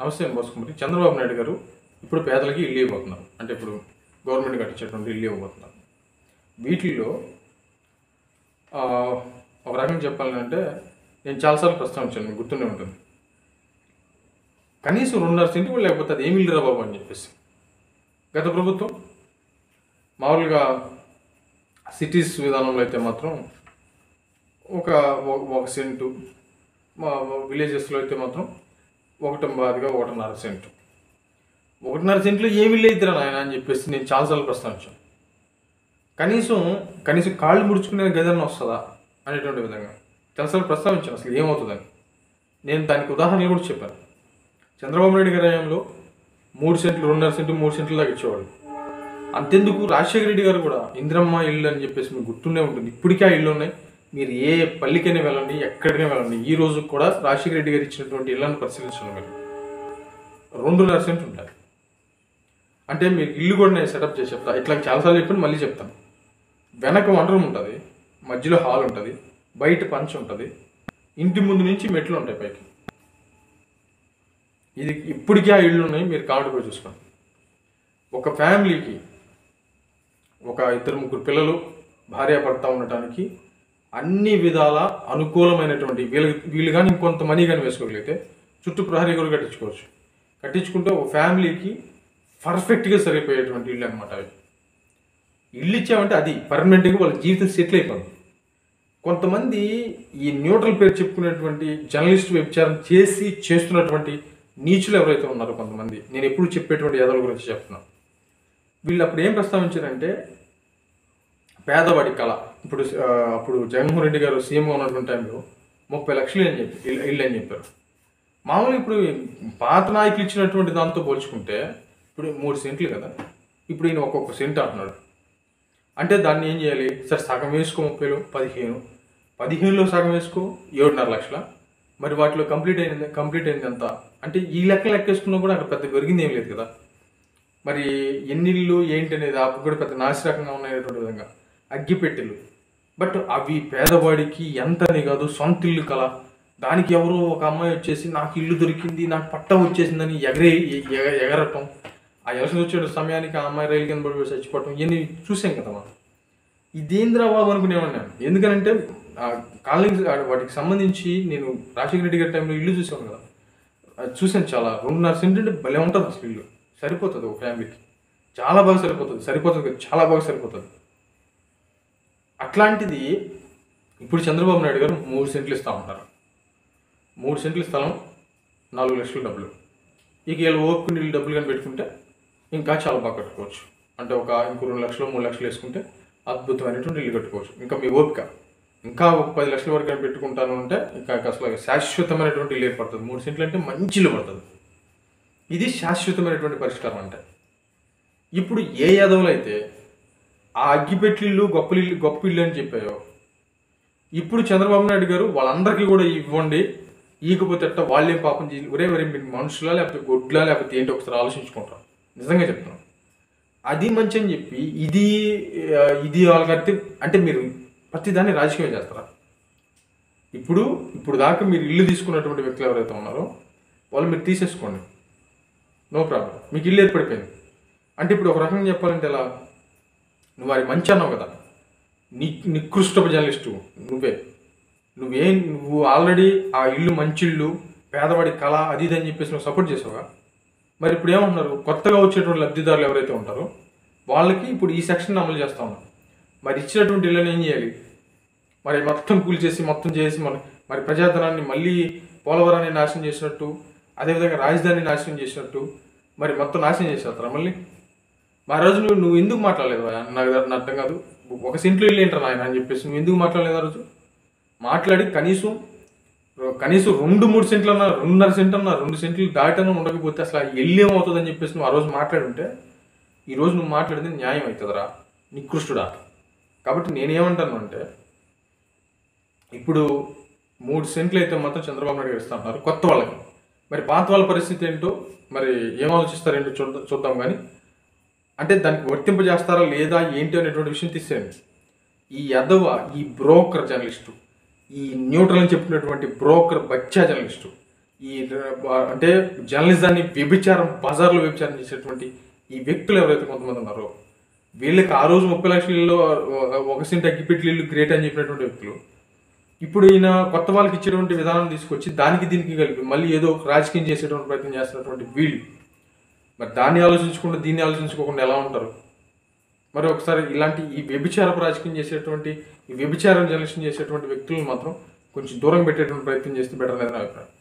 నమస్తే అండి బోసుకుమారి చంద్రబాబు నాయుడు గారు ఇప్పుడు పేదలకి ఇల్లు ఇవ్వబోతున్నారు అంటే ఇప్పుడు గవర్నమెంట్ కట్టించేటువంటి ఇల్లు ఇవ్వబోతున్నారు వీటిల్లో ఆ, ఒక రకంగా చెప్పాలంటే నేను చాలాసార్లు ప్రస్తావించాను మీకు గుర్తుండే ఉంటుంది కనీసం రెండున్నర సెంటు కూడా లేకపోతే అది ఏమి ఇల్లు రా బాబు అని చెప్పేసి గత ప్రభుత్వం మామూలుగా సిటీస్ విధానంలో అయితే మాత్రం ఒక ఒక- ఒక సెంటు మా విలేజెస్లో అయితే మాత్రం ఒకటి బాదిగా ఒకటిన్నర సెంటు ఒకటిన్నర సెంట్లో ఏమి లేదురా నాయన అని చెప్పేసి నేను చాలాసార్లు ప్రస్తావించాను కనీసం కనీసం కాళ్ళు ముడుచుకునే గదన్న వస్తుందా అనేటువంటి విధంగా చాలాసార్లు ప్రస్తావించాను అసలు ఏమవుతుందని నేను దానికి ఉదాహరణలు కూడా చెప్పాను చంద్రబాబు నాయుడు గారి హయాంలో మూడు సెంట్లు రెండున్నర సెంట్లు మూడు సెంట్లు దాకా ఇచ్చేవాళ్ళు అంతెందుకు రాజశేఖర రెడ్డి గారు కూడా ఇంద్రమ్మ ఇల్లు అని చెప్పేసి మీకు గుర్తుండే ఉంటుంది ఇప్పటికే ఆ ఇల్లు ఉన్నాయి మీరు ఏ పల్లికైనా వెళ్ళండి ఎక్కడికైనా వెళ్ళండి ఈ రోజు కూడా రాజశేఖర రెడ్డి గారు ఇచ్చినటువంటి ఇళ్లను పరిశీలించండి మీరు రెండున్నర సెంట్ ఉంటుంది అంటే మీరు ఇల్లు కూడా నేను సెటప్ చేసి చెప్తా ఇట్లా చాలాసార్లు చెప్పాను మళ్ళీ చెప్తాను వెనక వంట రూమ్ ఉంటుంది మధ్యలో హాల్ ఉంటుంది బయట పంచ్ ఉంటుంది ఇంటి ముందు నుంచి మెట్లు ఉంటాయి పైకి ఇది ఇప్పటికీ ఆ ఇళ్ళు ఉన్నాయి మీరు కావాలి పోయి చూసుకోండి ఒక ఫ్యామిలీకి ఒక ఇద్దరు ముగ్గురు పిల్లలు భార్యాభర్త ఉండటానికి అన్ని విధాల అనుకూలమైనటువంటి వీళ్ళు వీళ్ళు కానీ ఇంకొంత మనీ కానీ వేసుకోగలిగితే చుట్టూ ప్రహరీ కూడా కట్టించుకోవచ్చు కట్టించుకుంటే ఒక ఫ్యామిలీకి పర్ఫెక్ట్గా సరిపోయేటువంటి ఇల్లు అనమాట అవి ఇల్లు ఇచ్చామంటే అది పర్మనెంట్గా వాళ్ళ జీవితం సెటిల్ అయిపోయింది కొంతమంది ఈ న్యూట్రల్ పేరు చెప్పుకునేటువంటి జర్నలిస్ట్ వ్యభిచారం చేసి చేస్తున్నటువంటి నీచులు ఎవరైతే ఉన్నారో కొంతమంది నేను ఎప్పుడు చెప్పేటువంటి యదల గురించి చెప్తున్నాను వీళ్ళు అప్పుడు ఏం ప్రస్తావించారంటే పేదవాడి కళ ఇప్పుడు ఆ, అప్పుడు జగన్మోహన్ రెడ్డి గారు సీఎంగా ఉన్నటువంటి టైంలో ముప్పై లక్షలు అని చెప్పి ఇల్లు ఇల్లు అని చెప్పారు మామూలుగా ఇప్పుడు పాత నాయకులు ఇచ్చినటువంటి దాంతో పోల్చుకుంటే ఇప్పుడు మూడు సెంట్లు కదా ఇప్పుడు ఈయన ఒక్కొక్క సెంట్ అంటున్నాడు అంటే దాన్ని ఏం చేయాలి సరే సగం వేసుకో ముప్పైలో పదిహేను పదిహేనులో సగం వేసుకో ఏడున్నర లక్షల మరి వాటిలో కంప్లీట్ అయింది కంప్లీట్ అయింది ఎంత అంటే ఈ లెక్క లెక్కేసుకున్నా కూడా అక్కడ పెద్ద పెరిగింది ఏం లేదు కదా మరి ఎన్నిళ్ళు ఏంటి అనేది ఆ కూడా పెద్ద నాసిరకంగా ఉన్నటువంటి విధంగా అగ్గిపెట్టెలు బట్ అవి పేదవాడికి ఎంతని కాదు సొంత ఇల్లు కల దానికి ఎవరో ఒక అమ్మాయి వచ్చేసి నాకు ఇల్లు దొరికింది నాకు పట్టం వచ్చేసిందని ఎగరే ఎగ- ఎగరటం ఆ ఎలక్షన్ వచ్చే సమయానికి ఆ అమ్మాయి రైలు కింద పడిపోయి చచ్చిపోవటం ఇవన్నీ చూసాం కదా మనం ఇదేంద్రా బాబు అనుకునేవాడిని నేను ఎందుకనంటే ఆ కాలనీ వాటికి సంబంధించి నేను రాజశేఖర రెడ్డి గారి టైంలో ఇల్లు చూసాను కదా అది చూసాను చాలా రెండున్నర సెంట్ అంటే భలే ఉంటుంది అసలు ఇల్లు సరిపోతుంది ఒక ఫ్యామిలీకి చాలా బాగా సరిపోతుంది సరిపోతుంది కాదు, చాలా బాగా సరిపోతుంది అట్లాంటిది ఇప్పుడు చంద్రబాబు నాయుడు గారు మూడు సెంట్లు ఇస్తా ఉంటారు మూడు సెంట్ల స్థలం నాలుగు లక్షల డబ్బులు ఇక వీళ్ళు ఓపుకుని వీళ్ళు డబ్బులు కానీ పెట్టుకుంటే ఇంకా చాలా బాగా కట్టుకోవచ్చు అంటే ఒక ఇంకో రెండు లక్షలు మూడు లక్షలు వేసుకుంటే అద్భుతమైనటువంటి ఇల్లు కట్టుకోవచ్చు ఇంకా మీ ఓపిక ఇంకా ఒక పది లక్షల వరకు కానీ పెట్టుకుంటాను అంటే ఇంకా అసలు శాశ్వతమైనటువంటి ఇల్లు ఏర్పడుతుంది మూడు సెంట్లు అంటే మంచి ఇల్లు పడుతుంది ఇది శాశ్వతమైనటువంటి పరిష్కారం అంటే ఇప్పుడు ఏ యాదవులు అయితే ఆ అగ్గిపెట్టిల్లు గొప్ప ఇల్లు గొప్ప ఇల్లు అని చెప్పాయో ఇప్పుడు చంద్రబాబు నాయుడు గారు వాళ్ళందరికీ కూడా ఇవ్వండి ఈకపోతే ఎట్ట వాళ్ళేం పాపం చేయాలి ఒరే ఒరే మీరు మనుషులా లేకపోతే గొడ్లా లేకపోతే ఏంటి ఒకసారి ఆలోచించుకుంటారు నిజంగా చెప్తున్నాను అది మంచి అని చెప్పి ఇది ఆ, ఇది వాళ్ళకి అంటే మీరు ప్రతిదాన్ని రాజకీయం చేస్తారా ఇప్పుడు ఇప్పుడు దాకా మీరు ఇల్లు తీసుకున్నటువంటి వ్యక్తులు ఎవరైతే ఉన్నారో వాళ్ళు మీరు తీసేసుకోండి నో ప్రాబ్లం మీకు ఇల్లు ఏర్పడిపోయింది అంటే ఇప్పుడు ఒక రకంగా చెప్పాలంటే ఎలా నువ్వు వారి మంచి అన్నావు కదా ని నికృష్టపు జర్నలిస్టు నువ్వే నువ్వే నువ్వు ఆల్రెడీ ఆ ఇల్లు మంచి ఇల్లు పేదవాడి కళ అది ఇది అని చెప్పేసి నువ్వు సపోర్ట్ చేసావుగా మరి ఇప్పుడు ఏమంటున్నారు కొత్తగా వచ్చేటువంటి లబ్ధిదారులు ఎవరైతే ఉంటారో వాళ్ళకి ఇప్పుడు ఈ సెక్షన్ అమలు చేస్తా ఉన్నాం మరి ఇచ్చినటువంటి ఇళ్ళని ఏం చేయాలి మరి మొత్తం కూల్చేసి మొత్తం చేసి మరి మరి ప్రజాధనాన్ని మళ్ళీ పోలవరాన్ని నాశనం చేసినట్టు అదేవిధంగా రాజధాని నాశనం చేసినట్టు మరి మొత్తం నాశనం చేసేస్తారా మళ్ళీ మా రోజు నువ్వు నువ్వు ఎందుకు మాట్లాడలేదు భయ్యా? నాకు నాకు అర్థం కాదు ఒక సెంట్లో ఇల్లు ఏంటారు నాయన అని చెప్పేసి నువ్వు ఎందుకు మాట్లాడలేదు ఆ రోజు మాట్లాడి కనీసం కనీసం రెండు మూడు సెంట్లు అన్నా రెండున్నర సెంట్ అన్నా రెండు సెంట్లు దాటన ఉండకపోతే అసలు ఆ ఇల్లు ఏమవుతుందని చెప్పేసి నువ్వు ఆ రోజు మాట్లాడుంటే ఈ రోజు నువ్వు మాట్లాడింది న్యాయం అవుతుందిరా నికృష్టుడా కాబట్టి నేనేమంటాను అంటే ఇప్పుడు మూడు సెంట్లు అయితే మాత్రం చంద్రబాబు నాయుడు గారు ఇస్తా ఉన్నారు కొత్త వాళ్ళకి మరి పాత వాళ్ళ పరిస్థితి ఏంటో మరి ఏం ఆలోచిస్తారేంటో చూద్దాం చూద్దాం కానీ అంటే దానికి వర్తింపజేస్తారా లేదా ఏంటి అనేటువంటి విషయం తీసేయండి ఈ యదవ ఈ బ్రోకర్ జర్నలిస్టు ఈ న్యూట్రల్ అని చెప్పినటువంటి బ్రోకర్ బచ్చా జర్నలిస్టు ఈ ర- అంటే జర్నలిజాన్ని వ్యభిచారం బజార్లో వ్యభిచారం చేసేటువంటి ఈ వ్యక్తులు ఎవరైతే కొంతమంది ఉన్నారో వీళ్ళకి ఆ రోజు ముప్పై లక్షల ఇల్లు ఒక సెంట్ అగ్గిపెట్టి ఇల్లు గ్రేట్ అని చెప్పినటువంటి వ్యక్తులు ఇప్పుడు ఈయన కొత్త వాళ్ళకి ఇచ్చేటువంటి విధానం తీసుకొచ్చి దానికి దీనికి కలిపి మళ్ళీ ఏదో ఒక రాజకీయం చేసేటువంటి ప్రయత్నం చేస్తున్నటువంటి వీళ్ళు మరి దాన్ని ఆలోచించకుండా దీన్ని ఆలోచించుకోకుండా ఎలా ఉంటారు మరి ఒకసారి ఇలాంటి ఈ వ్యభిచారపు రాజకీయం చేసేటువంటి ఈ వ్యభిచారం జర్నలిస్టం చేసేటువంటి వ్యక్తులను మాత్రం కొంచెం దూరం పెట్టేటువంటి ప్రయత్నం చేస్తే బెటర్ అనేది నా అభిప్రాయం